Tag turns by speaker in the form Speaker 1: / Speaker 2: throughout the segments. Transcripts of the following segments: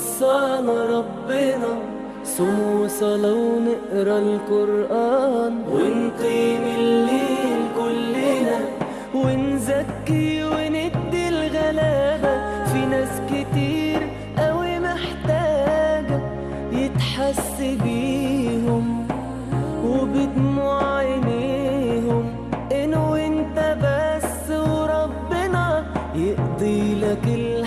Speaker 1: وصانا ربنا صوم وصلاة ونقرا القرآن ونقيم الليل كلنا ونزكي وندي الغلابة في ناس كتير قوي محتاجة يتحس بيهم وبدموع عينيهم إن وانت بس وربنا يقضي لك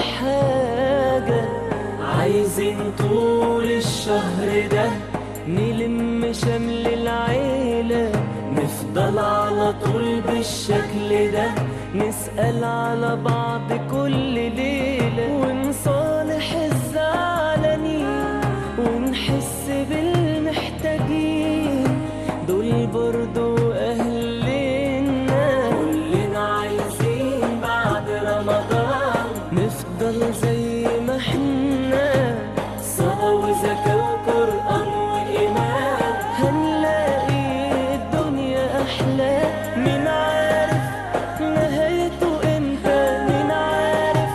Speaker 1: الحاجة عايزين طول الشهر ده نلم شمل العيلة نفضل على طول بالشكل ده نسأل على بعض كل ليلة ونصالح الزعلانين ونحس بالمحتاجين دول برضو أهلنا كلنا عايزين بعد رمضان نفضل زي ما احنا صلاة وزكاة وقرآن وإيمان هنلاقي الدنيا أحلى مين عارف نهايته امتى مين عارف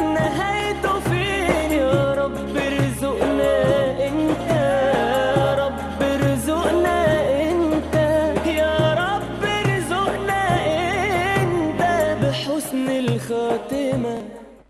Speaker 1: نهايته فين يا رب ارزقنا انت يا رب ارزقنا انت يا رب ارزقنا انت بحسن الخاتمه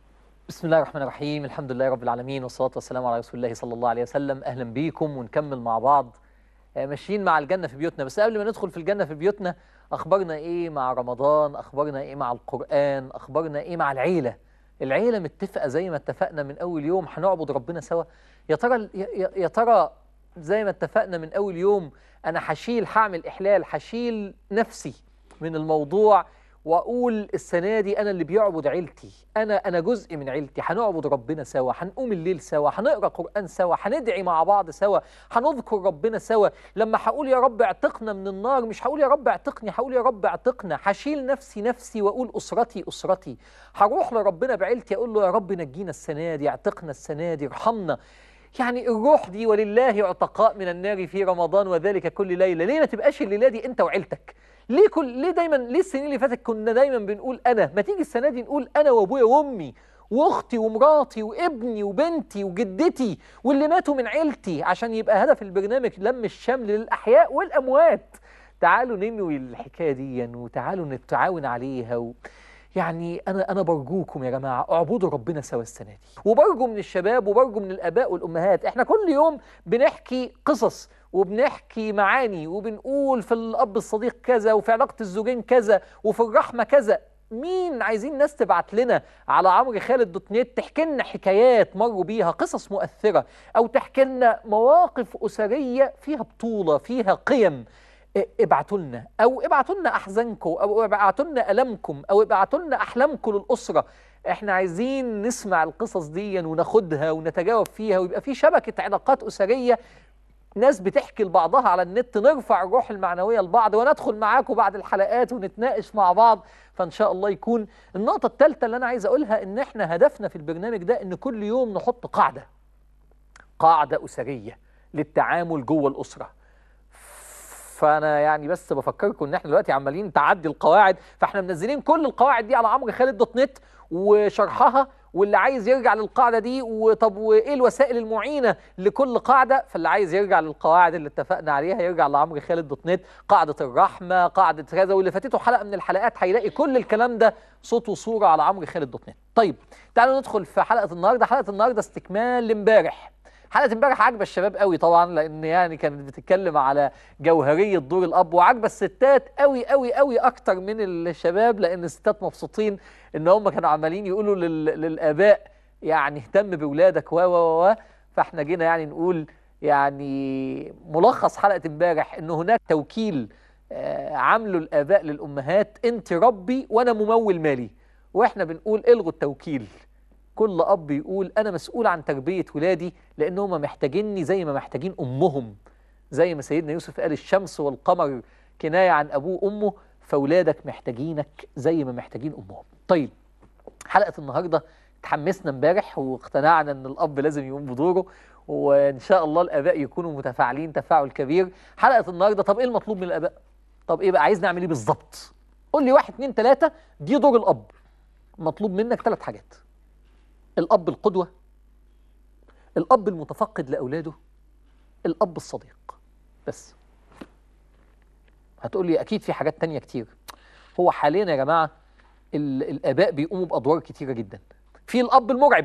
Speaker 2: بسم الله الرحمن الرحيم الحمد لله رب العالمين والصلاة والسلام على رسول الله صلى الله عليه وسلم أهلا بيكم ونكمل مع بعض آه، ماشيين مع الجنة في بيوتنا بس قبل ما ندخل في الجنة في بيوتنا أخبارنا إيه مع رمضان أخبارنا إيه مع القرآن أخبارنا إيه مع العيلة العيلة متفقة زي ما اتفقنا من أول يوم هنعبد ربنا سوا يا ترى يا- يا يا ترى زي ما اتفقنا من أول يوم أنا هشيل هعمل إحلال هشيل نفسي من الموضوع واقول السنه دي انا اللي بيعبد عيلتي انا انا جزء من عيلتي هنعبد ربنا سوا هنقوم الليل سوا هنقرا قران سوا هندعي مع بعض سوا هنذكر ربنا سوا لما هقول يا رب اعتقنا من النار مش هقول يا رب اعتقني هقول يا رب اعتقنا هشيل نفسي نفسي واقول اسرتي اسرتي هروح لربنا بعيلتي اقول له يا رب نجينا السنه دي اعتقنا السنه دي ارحمنا يعني الروح دي ولله عتقاء من النار في رمضان وذلك كل ليله ليه ما تبقاش الليله دي انت وعيلتك ليه كل ليه دايما ليه السنين اللي فاتت كنا دايما بنقول انا ما تيجي السنه دي نقول انا وابويا وامي واختي ومراتي وابني وبنتي وجدتي واللي ماتوا من عيلتي عشان يبقى هدف البرنامج لم الشمل للاحياء والاموات تعالوا ننوي الحكايه دي وتعالوا نتعاون عليها و... يعني انا انا برجوكم يا جماعه اعبدوا ربنا سوا السنه دي وبرجو من الشباب وبرجو من الاباء والامهات احنا كل يوم بنحكي قصص وبنحكي معاني وبنقول في الاب الصديق كذا وفي علاقه الزوجين كذا وفي الرحمه كذا مين عايزين ناس تبعت لنا على عمرو خالد دوت نت تحكي لنا حكايات مروا بيها قصص مؤثره او تحكي لنا مواقف اسريه فيها بطوله فيها قيم ابعتوا لنا او ابعتوا لنا احزانكم او ابعتوا لنا المكم او ابعتوا لنا احلامكم للاسره احنا عايزين نسمع القصص دي وناخدها ونتجاوب فيها ويبقى في شبكه علاقات اسريه ناس بتحكي لبعضها على النت نرفع الروح المعنويه لبعض وندخل معاكم بعد الحلقات ونتناقش مع بعض فان شاء الله يكون النقطه الثالثه اللي انا عايز اقولها ان احنا هدفنا في البرنامج ده ان كل يوم نحط قاعده قاعده اسريه للتعامل جوه الاسره فانا يعني بس بفكركم ان احنا دلوقتي عمالين تعدي القواعد فاحنا منزلين كل القواعد دي على عمرو خالد دوت نت وشرحها واللي عايز يرجع للقاعده دي وطب وايه الوسائل المعينه لكل قاعده فاللي عايز يرجع للقواعد اللي اتفقنا عليها يرجع لعمرو خالد دوت نت قاعده الرحمه قاعده كذا واللي فاتته حلقه من الحلقات هيلاقي كل الكلام ده صوت وصوره على عمرو خالد دوت نت طيب تعالوا ندخل في حلقه النهارده حلقه النهارده استكمال لامبارح حلقه امبارح عاجبه الشباب قوي طبعا لان يعني كانت بتتكلم على جوهريه دور الاب وعاجبه الستات قوي قوي قوي اكتر من الشباب لان الستات مبسوطين ان هم كانوا عمالين يقولوا لل... للاباء يعني اهتم باولادك و و و فاحنا جينا يعني نقول يعني ملخص حلقه امبارح ان هناك توكيل آه عامله الاباء للامهات انت ربي وانا ممول مالي واحنا بنقول الغوا التوكيل كل اب يقول انا مسؤول عن تربيه ولادي لان هم محتاجيني زي ما محتاجين امهم زي ما سيدنا يوسف قال الشمس والقمر كنايه عن ابوه وامه فاولادك محتاجينك زي ما محتاجين امهم طيب حلقه النهارده اتحمسنا امبارح واقتنعنا ان الاب لازم يقوم بدوره وان شاء الله الاباء يكونوا متفاعلين تفاعل كبير حلقه النهارده طب ايه المطلوب من الاباء طب ايه بقى عايز نعمل ايه بالظبط قول لي واحد اتنين تلاته دي دور الاب مطلوب منك ثلاث حاجات الاب القدوه الاب المتفقد لاولاده الاب الصديق بس هتقول لي اكيد في حاجات تانية كتير هو حاليا يا جماعه ال- الاباء بيقوموا بادوار كتيره جدا في الاب المرعب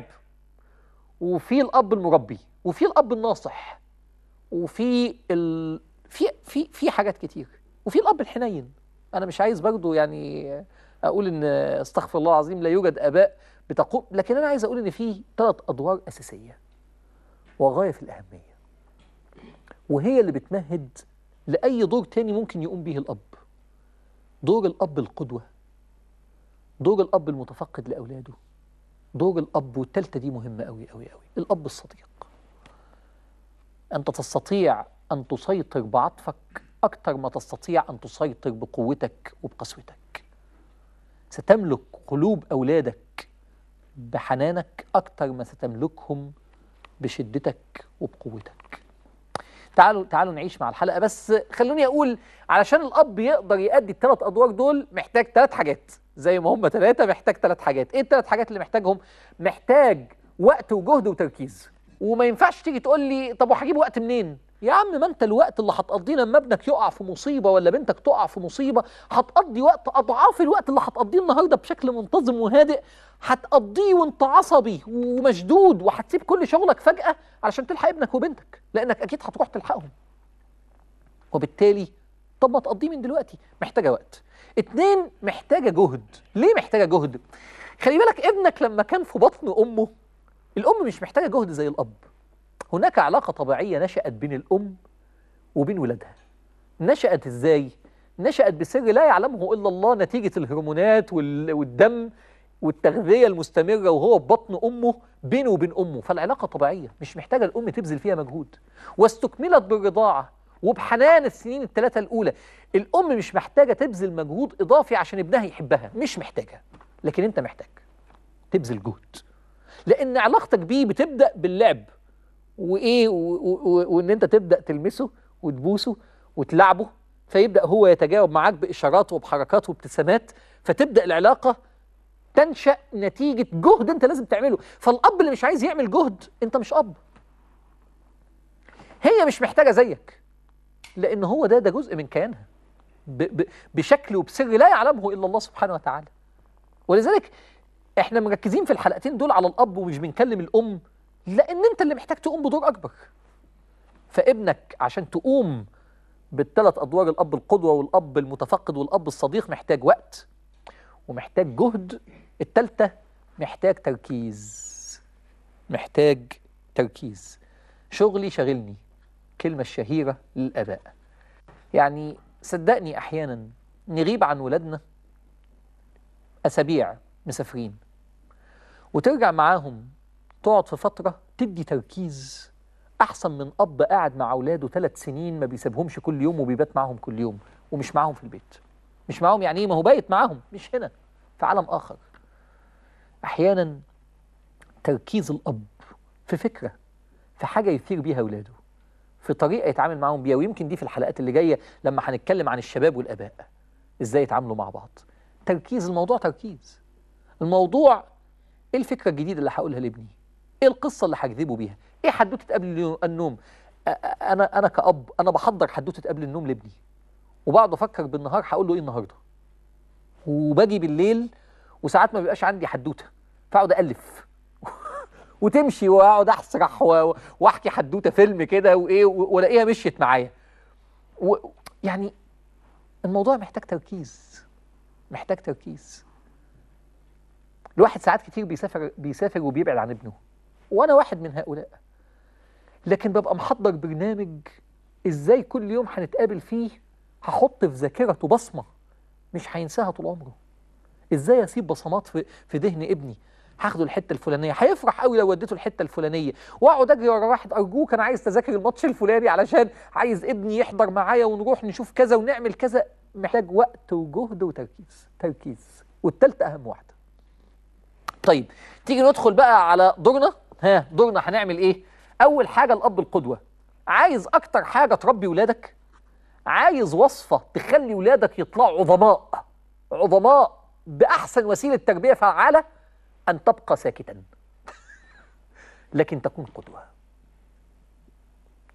Speaker 2: وفي الاب المربي وفي الاب الناصح وفي ال... في في في حاجات كتير وفي الاب الحنين انا مش عايز برضو يعني اقول ان استغفر الله العظيم لا يوجد اباء بتقوم لكن انا عايز اقول ان في ثلاث ادوار اساسيه وغايه في الاهميه وهي اللي بتمهد لاي دور تاني ممكن يقوم به الاب دور الاب القدوه دور الاب المتفقد لاولاده دور الاب والثالثه دي مهمه قوي قوي قوي الاب الصديق انت تستطيع ان تسيطر بعطفك اكثر ما تستطيع ان تسيطر بقوتك وبقسوتك ستملك قلوب اولادك بحنانك اكثر ما ستملكهم بشدتك وبقوتك تعالوا تعالوا نعيش مع الحلقه بس خلوني اقول علشان الاب يقدر يؤدي الثلاث ادوار دول محتاج ثلاث حاجات زي ما هم ثلاثه محتاج ثلاث حاجات ايه الثلاث حاجات اللي محتاجهم محتاج وقت وجهد وتركيز وما ينفعش تيجي تقول لي طب وهجيب وقت منين يا عم ما انت الوقت اللي هتقضيه لما ابنك يقع في مصيبه ولا بنتك تقع في مصيبه هتقضي وقت اضعاف الوقت اللي هتقضيه النهارده بشكل منتظم وهادئ هتقضيه وانت عصبي ومشدود وهتسيب كل شغلك فجاه علشان تلحق ابنك وبنتك لانك اكيد هتروح تلحقهم وبالتالي طب ما تقضيه من دلوقتي محتاجه وقت اتنين محتاجه جهد ليه محتاجه جهد خلي بالك ابنك لما كان في بطن امه الام مش محتاجه جهد زي الاب هناك علاقه طبيعيه نشات بين الام وبين ولادها نشات ازاي نشات بسر لا يعلمه الا الله نتيجه الهرمونات وال- والدم والتغذيه المستمره وهو في بطن امه بينه وبين امه فالعلاقه طبيعيه مش محتاجه الام تبذل فيها مجهود واستكملت بالرضاعه وبحنان السنين الثلاثه الاولى الام مش محتاجه تبذل مجهود اضافي عشان ابنها يحبها مش محتاجه لكن انت محتاج تبذل جهد لان علاقتك بيه بتبدا باللعب وايه و- و- و- وان انت تبدا تلمسه وتبوسه وتلعبه فيبدا هو يتجاوب معاك باشارات وبحركات وابتسامات فتبدا العلاقه تنشا نتيجه جهد انت لازم تعمله فالاب اللي مش عايز يعمل جهد انت مش اب هي مش محتاجه زيك لان هو ده ده جزء من كيانها ب ب بشكل وبسر لا يعلمه الا الله سبحانه وتعالى ولذلك احنا مركزين في الحلقتين دول على الاب ومش بنكلم الام لان انت اللي محتاج تقوم بدور اكبر فابنك عشان تقوم بالثلاث ادوار الاب القدوه والاب المتفقد والاب الصديق محتاج وقت ومحتاج جهد الثالثه محتاج تركيز محتاج تركيز شغلي شاغلني الكلمه الشهيره للاباء يعني صدقني احيانا نغيب عن ولادنا اسابيع مسافرين وترجع معاهم تقعد في فتره تدي تركيز احسن من اب قاعد مع اولاده ثلاث سنين ما بيسيبهمش كل يوم وبيبات معاهم كل يوم ومش معاهم في البيت مش معاهم يعني ايه ما هو بايت معاهم مش هنا في عالم اخر احيانا تركيز الاب في فكره في حاجه يثير بيها اولاده في طريقه يتعامل معاهم بيها ويمكن دي في الحلقات اللي جايه لما هنتكلم عن الشباب والاباء ازاي يتعاملوا مع بعض تركيز الموضوع تركيز الموضوع ايه الفكره الجديده اللي هقولها لابني ايه القصه اللي هكذبه بيها ايه حدوته قبل النوم أ- أ- انا انا كاب انا بحضر حدوته قبل النوم لابني وبقعد افكر بالنهار هقول له ايه النهارده وباجي بالليل وساعات ما بيبقاش عندي حدوته فاقعد الف وتمشي واقعد اسرح و- واحكي حدوته فيلم كده وايه و- والاقيها مشيت معايا و- يعني الموضوع محتاج تركيز محتاج تركيز الواحد ساعات كتير بيسافر بيسافر وبيبعد عن ابنه وانا واحد من هؤلاء لكن ببقى محضر برنامج ازاي كل يوم هنتقابل فيه هحط في ذاكرته بصمه مش هينساها طول عمره ازاي اسيب بصمات في في ذهن ابني هاخده الحته الفلانيه هيفرح قوي لو وديته الحته الفلانيه واقعد اجري ورا واحد ارجوك انا عايز تذاكر الماتش الفلاني علشان عايز ابني يحضر معايا ونروح نشوف كذا ونعمل كذا محتاج وقت وجهد وتركيز تركيز والتالتة اهم واحده طيب تيجي ندخل بقى على دورنا ها دورنا هنعمل ايه اول حاجه الاب القدوه عايز اكتر حاجه تربي ولادك عايز وصفه تخلي ولادك يطلعوا عظماء عظماء باحسن وسيله تربيه فعاله ان تبقى ساكتا لكن تكون قدوه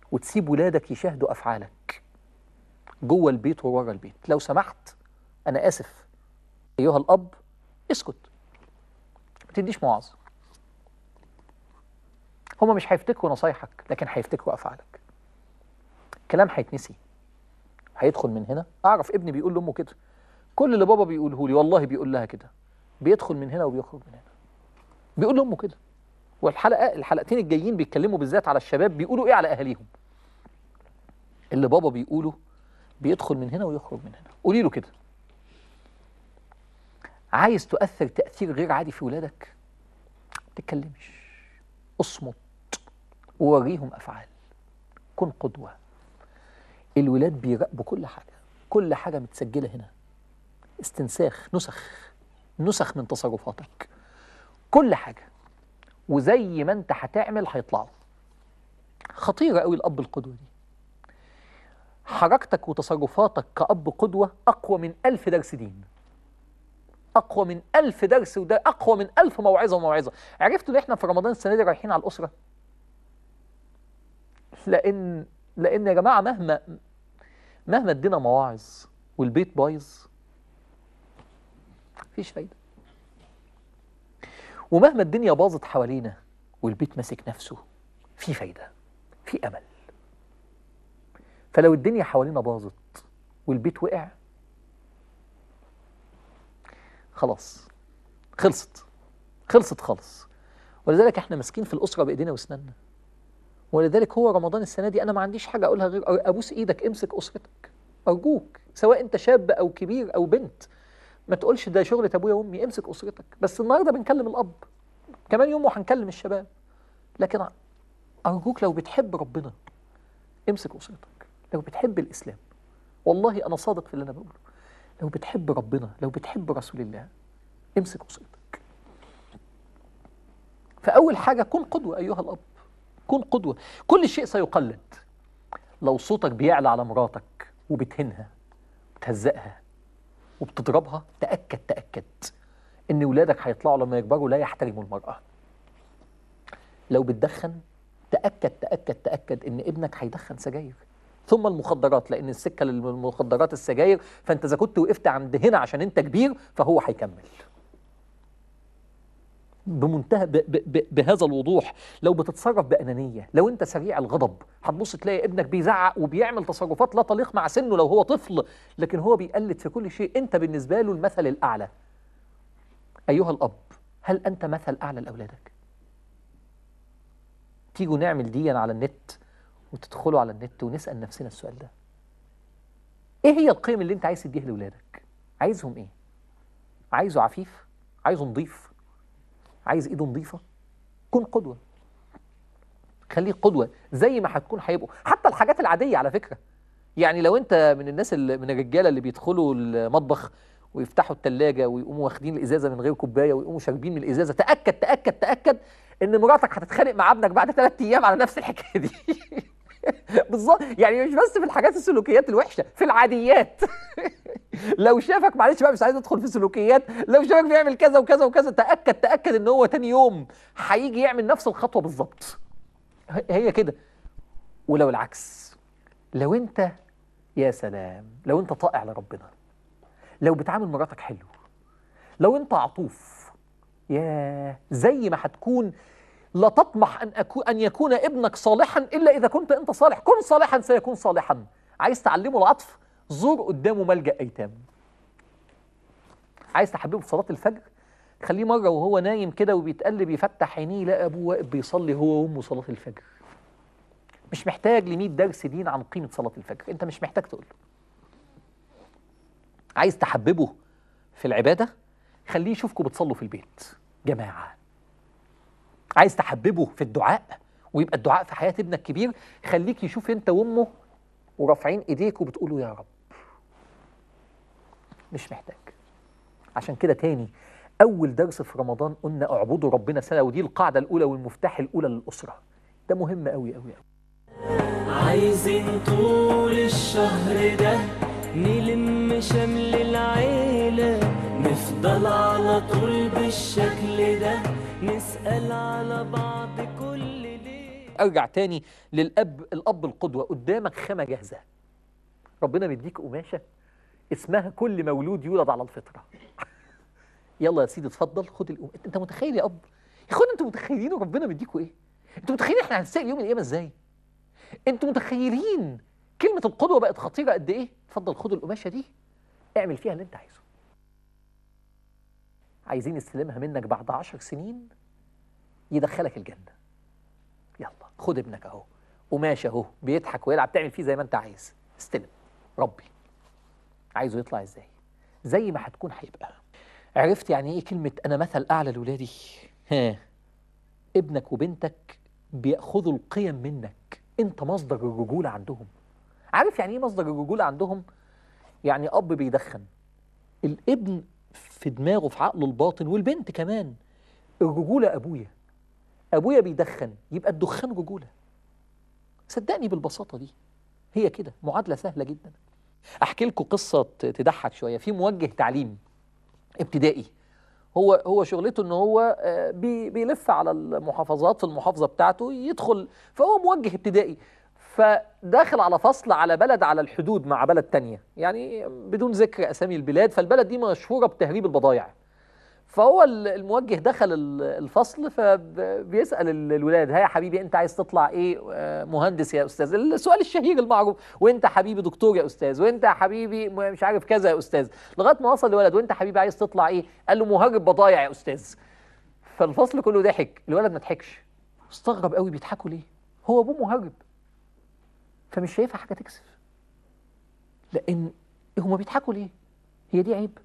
Speaker 2: وتسيب ولادك يشاهدوا افعالك جوه البيت وورا البيت لو سمحت انا اسف ايها الاب اسكت ما تديش موعظ هما مش هيفتكروا نصايحك لكن هيفتكروا افعالك كلام هيتنسي هيدخل من هنا اعرف ابني بيقول لامه كده كل اللي بابا بيقوله لي والله بيقول لها كده بيدخل من هنا وبيخرج من هنا بيقول لامه كده والحلقه الحلقتين الجايين بيتكلموا بالذات على الشباب بيقولوا ايه على اهاليهم اللي بابا بيقوله بيدخل من هنا ويخرج من هنا قولي له كده عايز تؤثر تاثير غير عادي في ولادك ما تتكلمش اصمت ووريهم افعال كن قدوه الولاد بيراقبوا كل حاجه كل حاجه متسجله هنا استنساخ نسخ نسخ من تصرفاتك كل حاجه وزي ما انت هتعمل هيطلعوا خطيره قوي الاب القدوه دي حركتك وتصرفاتك كأب قدوة أقوى من ألف درس دين أقوى من ألف درس وده أقوى من ألف موعظة وموعظة عرفتوا إن إحنا في رمضان السنة دي رايحين على الأسرة لأن لأن يا جماعة مهما مهما ادينا مواعظ والبيت بايظ مفيش فايدة ومهما الدنيا باظت حوالينا والبيت ماسك نفسه في فايدة في أمل فلو الدنيا حوالينا باظت والبيت وقع خلاص خلصت خلصت خالص ولذلك احنا ماسكين في الاسره بايدينا واسناننا ولذلك هو رمضان السنه دي انا ما عنديش حاجه اقولها غير ابوس ايدك امسك اسرتك ارجوك سواء انت شاب او كبير او بنت ما تقولش ده شغلة ابويا وامي امسك اسرتك بس النهارده بنكلم الاب كمان يوم هنكلم الشباب لكن ارجوك لو بتحب ربنا امسك اسرتك لو بتحب الاسلام والله انا صادق في اللي انا بقوله لو بتحب ربنا لو بتحب رسول الله امسك اسرتك فاول حاجه كن قدوه ايها الاب كن قدوه كل شيء سيقلد لو صوتك بيعلى على مراتك وبتهنها بتهزقها وبتضربها تاكد تاكد ان ولادك هيطلعوا لما يكبروا لا يحترموا المراه لو بتدخن تاكد تاكد تاكد ان ابنك هيدخن سجاير ثم المخدرات لان السكه للمخدرات السجاير فانت اذا كنت وقفت عند هنا عشان انت كبير فهو هيكمل بمنتهى ب ب ب بهذا الوضوح لو بتتصرف بانانيه لو انت سريع الغضب هتبص تلاقي ابنك بيزعق وبيعمل تصرفات لا تليق مع سنه لو هو طفل لكن هو بيقلد في كل شيء انت بالنسبه له المثل الاعلى ايها الاب هل انت مثل اعلى لاولادك تيجوا نعمل دي على النت وتدخلوا على النت ونسال نفسنا السؤال ده ايه هي القيم اللي انت عايز تديها لاولادك عايزهم ايه عايزه عفيف عايزه نظيف عايز ايده نظيفه كن قدوه خليه قدوه زي ما هتكون هيبقوا حتى الحاجات العاديه على فكره يعني لو انت من الناس اللي من الرجاله اللي بيدخلوا المطبخ ويفتحوا الثلاجه ويقوموا واخدين الازازه من غير كوبايه ويقوموا شاربين من الازازه تاكد تاكد تاكد ان مراتك هتتخانق مع ابنك بعد ثلاث ايام على نفس الحكايه دي بالظبط يعني مش بس في الحاجات السلوكيات الوحشه في العاديات لو شافك معلش بقى مش عايز ادخل في سلوكيات لو شافك بيعمل كذا وكذا وكذا تاكد تاكد ان هو تاني يوم هيجي يعمل نفس الخطوه بالظبط هي كده ولو العكس لو انت يا سلام لو انت طائع لربنا لو بتعامل مراتك حلو لو انت عطوف يا زي ما هتكون لا تطمح ان أكون ان يكون ابنك صالحا الا اذا كنت انت صالح كن صالحا سيكون صالحا عايز تعلمه العطف زور قدامه ملجا ايتام عايز تحببه في صلاه الفجر خليه مره وهو نايم كده وبيتقلب يفتح عينيه يلاقي ابوه واقف بيصلي هو وامه صلاه الفجر مش محتاج ل 100 درس دين عن قيمه صلاه الفجر انت مش محتاج تقول له عايز تحببه في العباده خليه يشوفكم بتصلوا في البيت جماعه عايز تحببه في الدعاء ويبقى الدعاء في حياه ابنك كبير خليك يشوف انت وامه ورافعين ايديك وبتقولوا يا رب مش محتاج عشان كده تاني اول درس في رمضان قلنا اعبدوا ربنا سنه ودي القاعده الاولى والمفتاح الاولى للاسره ده مهم قوي قوي قوي
Speaker 1: عايزين طول الشهر ده نلم شمل العيلة نفضل على طول بالشكل ده نسأل على بعض كل ليلة
Speaker 2: ارجع تاني للاب الاب القدوه قدامك خامه جاهزه ربنا مديك قماشه اسمها كل مولود يولد على الفطره يلا يا سيدي اتفضل خد القماشه انت متخيل يا اب يا اخوانا انتوا متخيلين ربنا مديكوا ايه انتوا متخيلين احنا هنسال يوم القيامه ازاي انتوا متخيلين كلمه القدوه بقت خطيره قد ايه اتفضل خد القماشه دي اعمل فيها اللي انت عايزه عايزين نستلمها منك بعد عشر سنين يدخلك الجنة يلا خد ابنك اهو قماش اهو بيضحك ويلعب تعمل فيه زي ما انت عايز استلم ربي عايزه يطلع ازاي زي ما هتكون هيبقى عرفت يعني ايه كلمة انا مثل اعلى لولادي ها ابنك وبنتك بياخذوا القيم منك انت مصدر الرجولة عندهم عارف يعني ايه مصدر الرجولة عندهم يعني اب بيدخن الابن في دماغه في عقله الباطن والبنت كمان الرجولة أبويا أبويا بيدخن يبقى الدخان رجولة صدقني بالبساطة دي هي كده معادلة سهلة جدا أحكي لكم قصة تضحك شوية في موجه تعليم ابتدائي هو هو شغلته ان هو آه، بي بيلف على المحافظات في المحافظه بتاعته يدخل فهو موجه ابتدائي فداخل على فصل على بلد على الحدود مع بلد تانية يعني بدون ذكر اسامي البلاد فالبلد دي مشهوره بتهريب البضائع فهو ال- الموجه دخل ال- الفصل فبيسال ال- الولاد ها يا حبيبي انت عايز تطلع ايه آه، مهندس يا استاذ السؤال الشهير المعروف وانت حبيبي دكتور يا استاذ وانت يا حبيبي م- مش عارف كذا يا استاذ لغايه ما وصل لولد وانت حبيبي عايز تطلع ايه قال له مهرب بضايع يا استاذ فالفصل كله ضحك الولد ما ضحكش استغرب قوي بيضحكوا ليه هو ابوه مهرب فمش شايفها حاجه تكسف لان هما بيضحكوا ليه هي دي عيب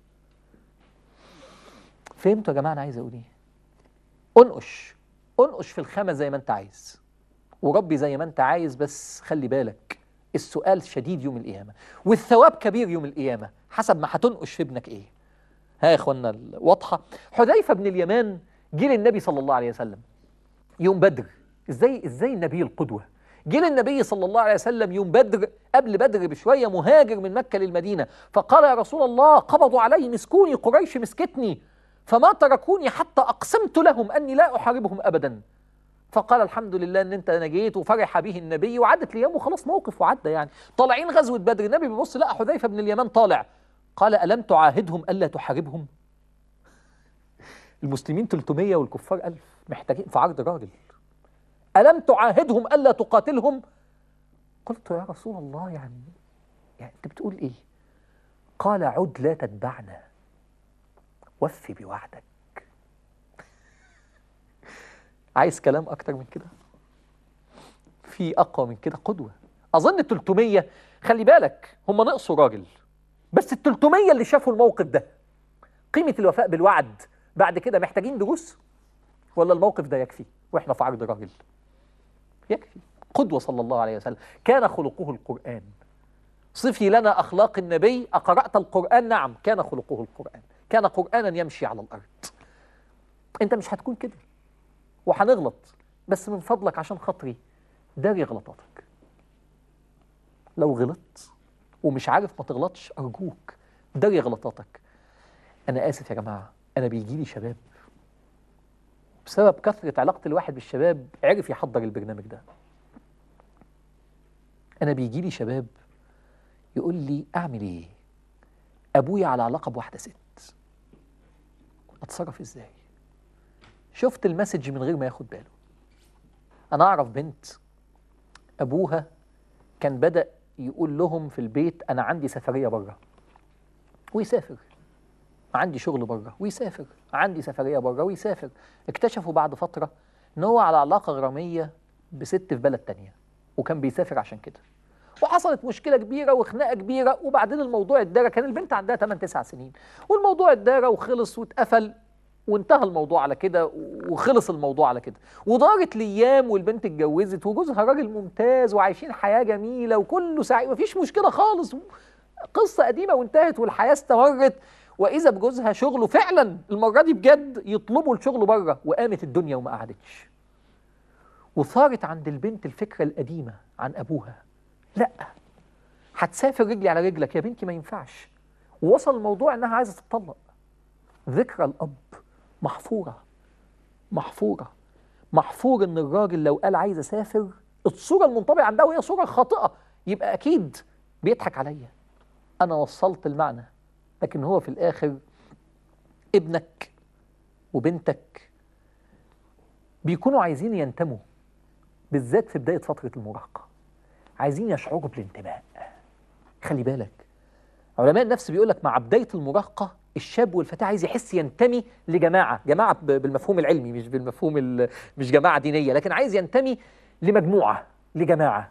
Speaker 2: فهمتوا يا جماعه انا عايز اقول ايه انقش انقش في الخامه زي ما انت عايز وربي زي ما انت عايز بس خلي بالك السؤال شديد يوم القيامه والثواب كبير يوم القيامه حسب ما هتنقش في ابنك ايه ها يا اخوانا ال- واضحه حذيفه بن اليمان جه للنبي صلى الله عليه وسلم يوم بدر ازاي ازاي النبي القدوه جه للنبي صلى الله عليه وسلم يوم بدر قبل بدر بشويه مهاجر من مكه للمدينه فقال يا رسول الله قبضوا علي مسكوني قريش مسكتني فما تركوني حتى اقسمت لهم اني لا احاربهم ابدا فقال الحمد لله ان انت نجيت وفرح به النبي وعدت الايام وخلاص موقف وعدى يعني طالعين غزوه بدر النبي بيبص لقى حذيفه بن اليمان طالع قال الم تعاهدهم الا تحاربهم المسلمين 300 والكفار 1000 محتاجين في عرض راجل ألم تعاهدهم ألا تقاتلهم قلت يا رسول الله يعني يعني أنت بتقول إيه قال عد لا تتبعنا وفي بوعدك عايز كلام أكتر من كده في أقوى من كده قدوة أظن ال 300 خلي بالك هم نقصوا راجل بس ال 300 اللي شافوا الموقف ده قيمة الوفاء بالوعد بعد كده محتاجين دروس ولا الموقف ده يكفي واحنا في عرض راجل يكفي قدوة صلى الله عليه وسلم كان خلقه القرآن صفي لنا أخلاق النبي أقرأت القرآن نعم كان خلقه القرآن كان قرآنا يمشي على الأرض أنت مش هتكون كده وهنغلط بس من فضلك عشان خاطري داري غلطاتك لو غلطت ومش عارف ما تغلطش أرجوك داري غلطاتك أنا آسف يا جماعة أنا بيجي لي شباب بسبب كثرة علاقة الواحد بالشباب عرف يحضر البرنامج ده أنا بيجي لي شباب يقول لي أعمل إيه أبويا على علاقة بواحدة ست أتصرف إزاي شفت المسج من غير ما ياخد باله أنا أعرف بنت أبوها كان بدأ يقول لهم في البيت أنا عندي سفرية بره ويسافر عندي شغل بره ويسافر عندي سفريه بره ويسافر اكتشفوا بعد فتره ان هو على علاقه غراميه بست في بلد تانية وكان بيسافر عشان كده وحصلت مشكله كبيره وخناقه كبيره وبعدين الموضوع اتدارى كان البنت عندها 8 9 سنين والموضوع اتدارى وخلص واتقفل وانتهى الموضوع على كده وخلص الموضوع على كده ودارت الايام والبنت اتجوزت وجوزها راجل ممتاز وعايشين حياه جميله وكله سعيد مفيش مشكله خالص قصه قديمه وانتهت والحياه استمرت واذا بجوزها شغله فعلا المره دي بجد يطلبوا الشغل بره وقامت الدنيا وما قعدتش وثارت عند البنت الفكره القديمه عن ابوها لا هتسافر رجلي على رجلك يا بنتي ما ينفعش ووصل الموضوع انها عايزه تطلق ذكرى الاب محفوره محفوره محفور ان الراجل لو قال عايز اسافر الصوره المنطبقه عنده وهي صوره خاطئه يبقى اكيد بيضحك عليا انا وصلت المعنى لكن هو في الاخر ابنك وبنتك بيكونوا عايزين ينتموا بالذات في بدايه فتره المراهقه عايزين يشعروا بالانتماء خلي بالك علماء النفس بيقول لك مع بدايه المراهقه الشاب والفتاه عايز يحس ينتمي لجماعه جماعه ب- بالمفهوم العلمي مش بالمفهوم ال- مش جماعه دينيه لكن عايز ينتمي لمجموعه لجماعه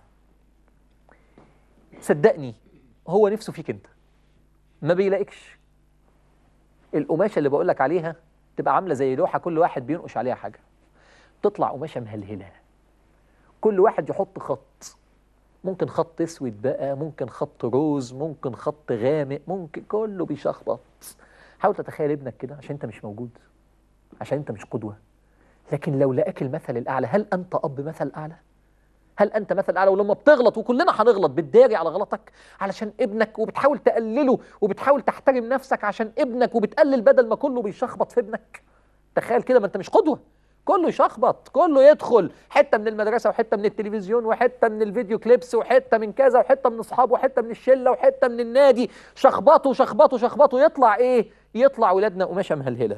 Speaker 2: صدقني هو نفسه فيك انت ما بيلاقيكش القماشه اللي بقول لك عليها تبقى عامله زي لوحه كل واحد بينقش عليها حاجه تطلع قماشه مهلهله كل واحد يحط خط ممكن خط اسود بقى ممكن خط روز ممكن خط غامق ممكن كله بيشخبط حاول تتخيل ابنك كده عشان انت مش موجود عشان انت مش قدوه لكن لو لقاك المثل الاعلى هل انت اب مثل اعلى هل انت مثل اعلى ولما بتغلط وكلنا هنغلط بتداري على غلطك علشان ابنك وبتحاول تقلله وبتحاول تحترم نفسك عشان ابنك وبتقلل بدل ما كله بيشخبط في ابنك تخيل كده ما انت مش قدوه كله يشخبط كله يدخل حته من المدرسه وحته من التلفزيون وحته من الفيديو كليبس وحته من كذا وحته من اصحابه وحته من الشله وحته من النادي شخبطوا شخبطوا شخبطوا يطلع ايه يطلع ولادنا قماشه مهلهله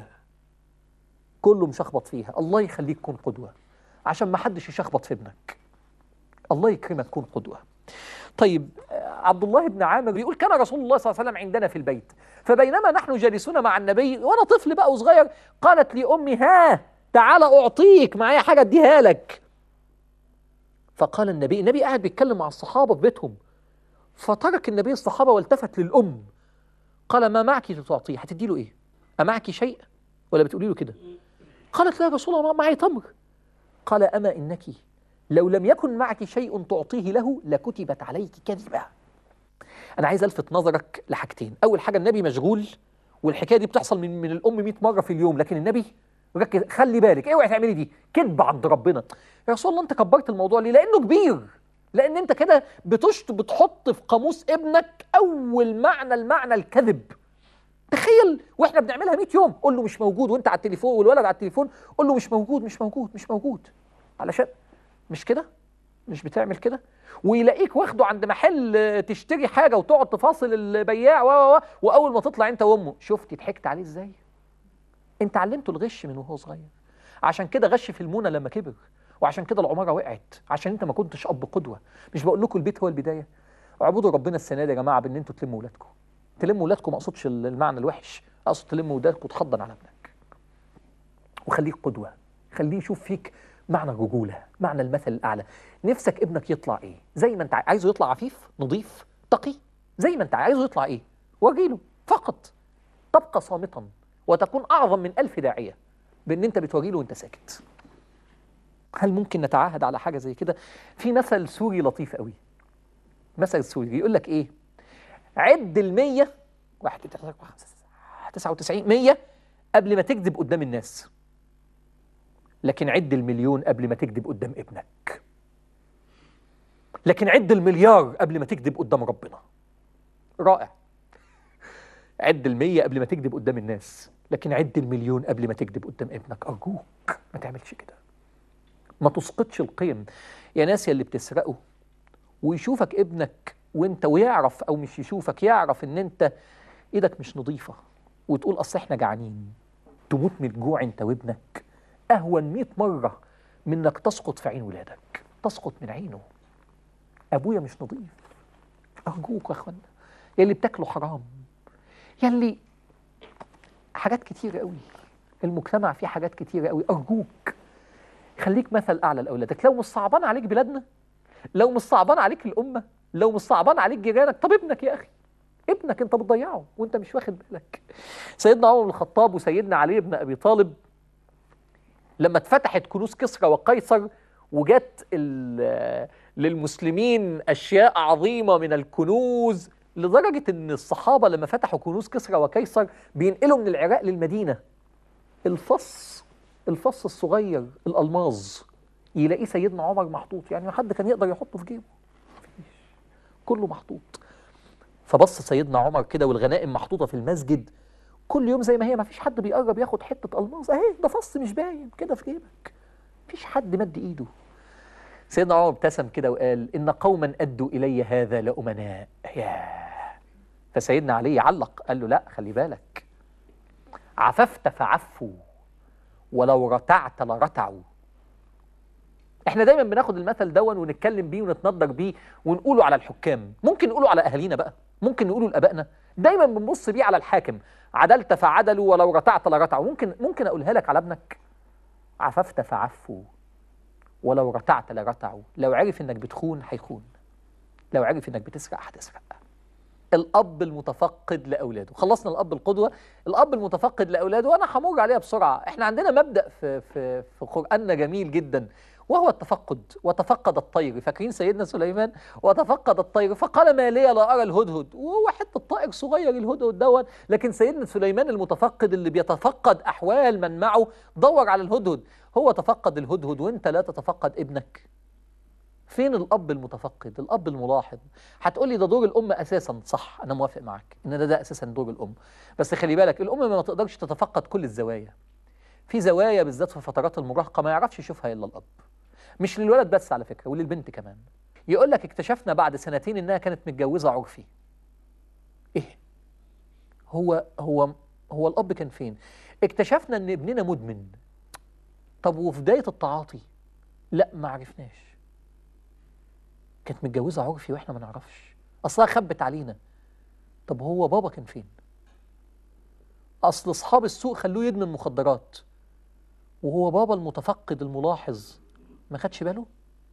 Speaker 2: كله مشخبط فيها الله يخليك كن قدوه عشان ما حدش يشخبط في ابنك الله يكرمك كن قدوه طيب آه، عبد الله بن عامر بيقول كان رسول الله صلى الله عليه وسلم عندنا في البيت فبينما نحن جالسون مع النبي وانا طفل بقى وصغير قالت لي امي ها تعال اعطيك معايا حاجه اديها لك فقال النبي النبي قاعد بيتكلم مع الصحابه في بيتهم فترك النبي الصحابه والتفت للام قال ما معك لتعطيه هتدي له ايه امعك شيء ولا بتقولي له كده قالت لا يا رسول الله معي تمر قال اما انك لو لم يكن معك شيء تعطيه له لكتبت عليك كذبه انا عايز الفت نظرك لحاجتين اول حاجه النبي مشغول والحكايه دي بتحصل من من الام 100 مره في اليوم لكن النبي ركز خلي بالك اوعي تعملي دي كذب عند ربنا يا رسول الله انت كبرت الموضوع ليه لانه كبير لان انت كده بتشط بتحط في قاموس ابنك اول معنى المعنى الكذب تخيل واحنا بنعملها 100 يوم قول له مش موجود وانت على التليفون والولد على التليفون قول له مش موجود مش موجود مش موجود علشان مش كده مش بتعمل كده ويلاقيك واخده عند محل آه، تشتري حاجه وتقعد تفاصل البياع و و و واول ما تطلع انت وامه شفتي ضحكت عليه ازاي انت علمته الغش من وهو صغير عشان كده غش في المونه لما كبر وعشان كده العماره وقعت عشان انت ما كنتش اب قدوه مش بقول لكم البيت هو البدايه اعبدوا ربنا السنه دي يا جماعه بان انتوا تلموا ولادكم تلموا ولادكم ما اقصدش المعنى الوحش اقصد تلموا ولادكم وتحضن على ابنك وخليك قدوه خليه يشوف فيك معنى الرجوله معنى المثل الاعلى نفسك ابنك يطلع ايه زي ما انت عاي- عايزه يطلع عفيف نظيف تقي زي ما انت عايزه يطلع ايه وريله فقط تبقى صامتا وتكون اعظم من ألف داعيه بان انت بتوري له وانت ساكت هل ممكن نتعاهد على حاجه زي كده في مثل سوري لطيف قوي مثل سوري يقول لك ايه عد المية واحد اتنين، تلاتة، أربعة، خمسة، ستة، تسعة وتسعين مية قبل ما تكذب قدام الناس لكن عد المليون قبل ما تكذب قدام ابنك لكن عد المليار قبل ما تكذب قدام ربنا رائع عد المية قبل ما تكذب قدام الناس لكن عد المليون قبل ما تكذب قدام ابنك أرجوك ما تعملش كده ما تسقطش القيم يا ناس يا اللي بتسرقوا ويشوفك ابنك وانت ويعرف او مش يشوفك يعرف ان انت ايدك مش نظيفه وتقول اصل احنا جعانين تموت من الجوع انت وابنك اهون 100 مره من انك تسقط في عين ولادك تسقط من عينه ابويا مش نظيف ارجوك يا اخوانا يا اللي بتاكلوا حرام يا اللي حاجات كتيره قوي المجتمع فيه حاجات كتيره قوي ارجوك خليك مثل اعلى لاولادك لو مش صعبان عليك بلادنا لو مش صعبان عليك الامه لو مش صعبان عليك جيرانك طب ابنك يا اخي ابنك انت بتضيعه وانت مش واخد بالك سيدنا عمر بن الخطاب وسيدنا علي بن ابي طالب لما اتفتحت كنوز كسرى وقيصر وجت ال- للمسلمين اشياء عظيمه من الكنوز لدرجه ان الصحابه لما فتحوا كنوز كسرى وقيصر بينقلوا من العراق للمدينه الفص الفص الصغير الالماظ يلاقيه سيدنا عمر محطوط يعني حد كان يقدر يحطه في جيبه مفيش. كله محطوط فبص سيدنا عمر كده والغنائم محطوطه في المسجد كل يوم زي ما هي ما فيش حد بيقرب ياخد حته الماظ اهي ده فص مش باين كده في جيبك مفيش حد مد ايده سيدنا عمر ابتسم كده وقال ان قوما ادوا الي هذا لامناء ياه فسيدنا علي علق قال له لا خلي بالك عففت فعفوا ولو رتعت لرتعوا احنا دايما بناخد المثل دون ونتكلم بيه ونتنضر بيه ونقوله على الحكام ممكن نقوله على اهالينا بقى ممكن نقوله لابائنا دايما بنبص بيه على الحاكم عدلت فعدلوا ولو رتعت لرتعوا ممكن ممكن اقولها لك على ابنك عففت فعفوا ولو رتعت لرتعوا لو عرف انك بتخون هيخون لو عرف انك بتسرق هتسرق الاب المتفقد لاولاده خلصنا الاب القدوه الاب المتفقد لاولاده وانا همر عليها بسرعه احنا عندنا مبدا في في في قراننا جميل جدا وهو التفقد وتفقد الطير فاكرين سيدنا سليمان وتفقد الطير فقال ما لي لا ارى الهدهد وهو حته طائر صغير الهدهد دون لكن سيدنا سليمان المتفقد اللي بيتفقد احوال من معه دور على الهدهد هو تفقد الهدهد وانت لا تتفقد ابنك فين الاب المتفقد الاب الملاحظ هتقول لي ده دور الام اساسا صح انا موافق معاك ان ده ده اساسا دور الام بس خلي بالك الام ما تقدرش تتفقد كل الزوايا في زوايا بالذات في فترات المراهقه ما يعرفش يشوفها الا الاب مش للولد بس على فكره وللبنت كمان يقول لك اكتشفنا بعد سنتين انها كانت متجوزه عرفي ايه هو هو هو الاب كان فين اكتشفنا ان ابننا مدمن طب وفي بدايه التعاطي لا ما عرفناش كانت متجوزه عرفي واحنا ما نعرفش اصلها خبت علينا طب هو بابا كان فين اصل اصحاب السوق خلوه يدمن مخدرات وهو بابا المتفقد الملاحظ ما خدش باله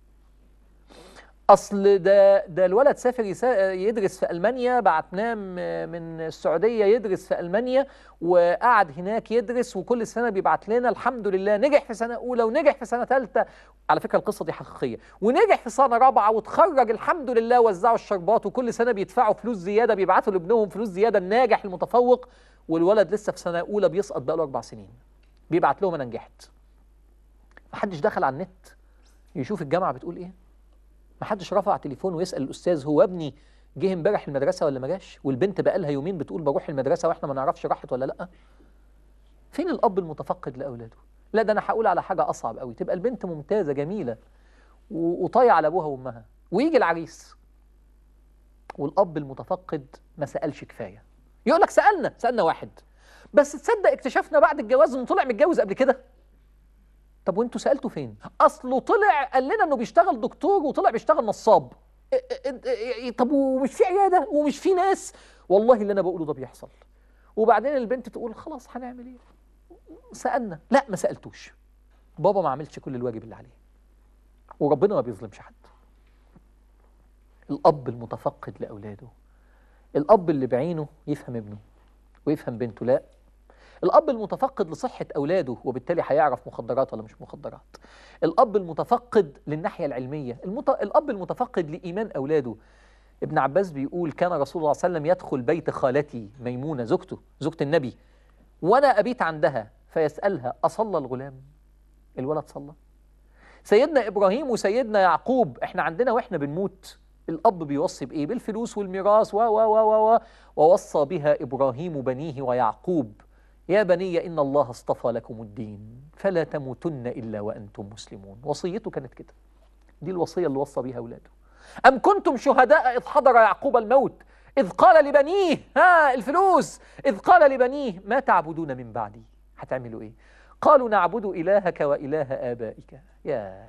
Speaker 2: اصل ده ده الولد سافر يسا- يدرس في المانيا بعتناه م- من السعوديه يدرس في المانيا وقعد هناك يدرس وكل سنه بيبعت لنا الحمد لله نجح في سنه اولى ونجح في سنه ثالثه على فكره القصه دي حقيقيه ونجح في سنه رابعه وتخرج الحمد لله وزعوا الشربات وكل سنه بيدفعوا فلوس زياده بيبعتوا لابنهم فلوس زياده الناجح المتفوق والولد لسه في سنه اولى بيسقط بقاله اربع سنين بيبعت لهم انا نجحت محدش دخل على النت يشوف الجامعه بتقول ايه محدش رفع تليفون ويسال الاستاذ هو ابني جه امبارح المدرسه ولا ما جاش والبنت بقى لها يومين بتقول بروح المدرسه واحنا ما نعرفش راحت ولا لا فين الاب المتفقد لاولاده لا ده انا هقول على حاجه اصعب قوي تبقى البنت ممتازه جميله و- وطايعه على ابوها وامها ويجي العريس والاب المتفقد ما سالش كفايه يقول لك سالنا سالنا واحد بس تصدق اكتشفنا بعد الجواز انه طلع متجوز قبل كده طب وانتوا سالتوا فين اصله طلع قال لنا انه بيشتغل دكتور وطلع بيشتغل نصاب إ- إ- إ- إ- طب ومش في عياده ومش في ناس والله اللي انا بقوله ده بيحصل وبعدين البنت تقول خلاص هنعمل ايه سالنا لا ما سالتوش بابا ما عملش كل الواجب اللي عليه وربنا ما بيظلمش حد الاب المتفقد لاولاده الاب اللي بعينه يفهم ابنه ويفهم بنته لا الاب المتفقد لصحه اولاده وبالتالي هيعرف مخدرات ولا مش مخدرات الاب المتفقد للناحيه العلميه المت... الاب المتفقد لايمان اولاده ابن عباس بيقول كان رسول الله صلى الله عليه وسلم يدخل بيت خالتي ميمونه زوجته زوجة النبي وانا ابيت عندها فيسالها اصلى الغلام الولد صلى سيدنا ابراهيم وسيدنا يعقوب احنا عندنا واحنا بنموت الاب بيوصي بايه بالفلوس والميراث و و و و و ووصى بها ابراهيم بنيه ويعقوب يا بني ان الله اصطفى لكم الدين فلا تموتن الا وانتم مسلمون وصيته كانت كده دي الوصيه اللي وصى بيها اولاده ام كنتم شهداء اذ حضر يعقوب الموت اذ قال لبنيه ها الفلوس اذ قال لبنيه ما تعبدون من بعدي هتعملوا ايه قالوا نعبد الهك واله ابائك يا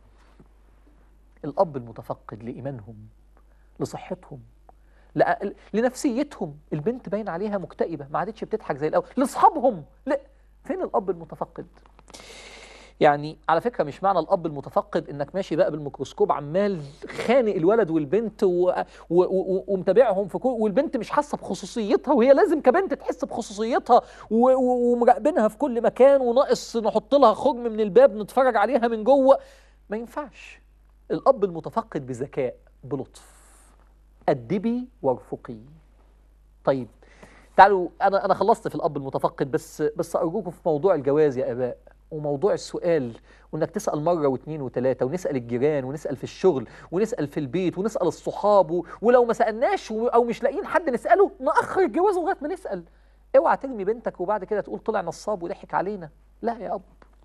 Speaker 2: الاب المتفقد لايمانهم لصحتهم لأ- لنفسيتهم البنت باين عليها مكتئبه ما عادتش بتضحك زي الاول لاصحابهم لا فين الاب المتفقد يعني على فكره مش معنى الاب المتفقد انك ماشي بقى بالميكروسكوب عمال خانق الولد والبنت و... و... و... ومتابعهم في كل والبنت مش حاسه بخصوصيتها وهي لازم كبنت تحس بخصوصيتها و... و... ومراقبينها في كل مكان وناقص نحط لها خرم من الباب نتفرج عليها من جوه ما ينفعش الاب المتفقد بذكاء بلطف أدبي وارفقي طيب تعالوا انا انا خلصت في الاب المتفقد بس بس ارجوكم في موضوع الجواز يا اباء وموضوع السؤال وانك تسال مره واثنين وثلاثه ونسال الجيران ونسال في الشغل ونسال في البيت ونسال الصحاب و- ولو ما سالناش و- او مش لاقيين حد نساله ناخر الجواز لغايه ما نسال اوعى ترمي بنتك وبعد كده تقول طلع نصاب وضحك علينا لا يا اب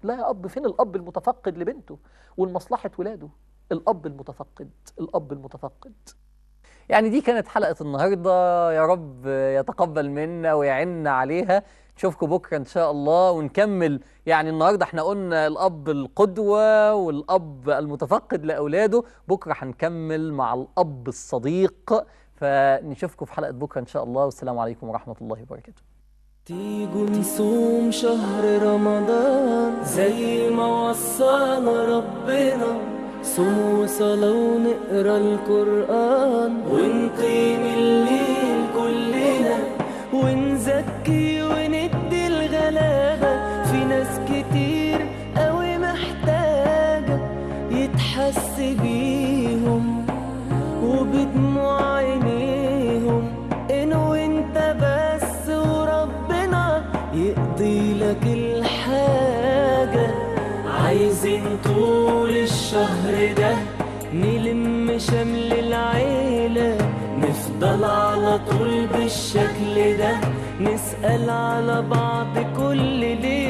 Speaker 2: لا يا اب فين الاب المتفقد لبنته ولمصلحه ولاده الاب المتفقد الاب المتفقد يعني دي كانت حلقة النهاردة يا رب يتقبل منا ويعنا عليها نشوفكم بكرة إن شاء الله ونكمل يعني النهاردة احنا قلنا الأب القدوة والأب المتفقد لأولاده بكرة هنكمل مع الأب الصديق فنشوفكم في حلقة بكرة إن شاء الله والسلام عليكم ورحمة الله وبركاته
Speaker 1: تيجوا نصوم شهر رمضان زي ما وصانا ربنا صوم وصلاة ونقرا القرآن ونقيم الليل كلنا ونزكي وندي الغلابة في ناس كتير قوي محتاجة يتحس بيهم وبدموع عينيهم انو انت بس وربنا يقضي لك الحاجة عايزين طول الشهر ده نلم شمل العيلة نفضل على طول بالشكل ده نسأل على بعض كل ليلة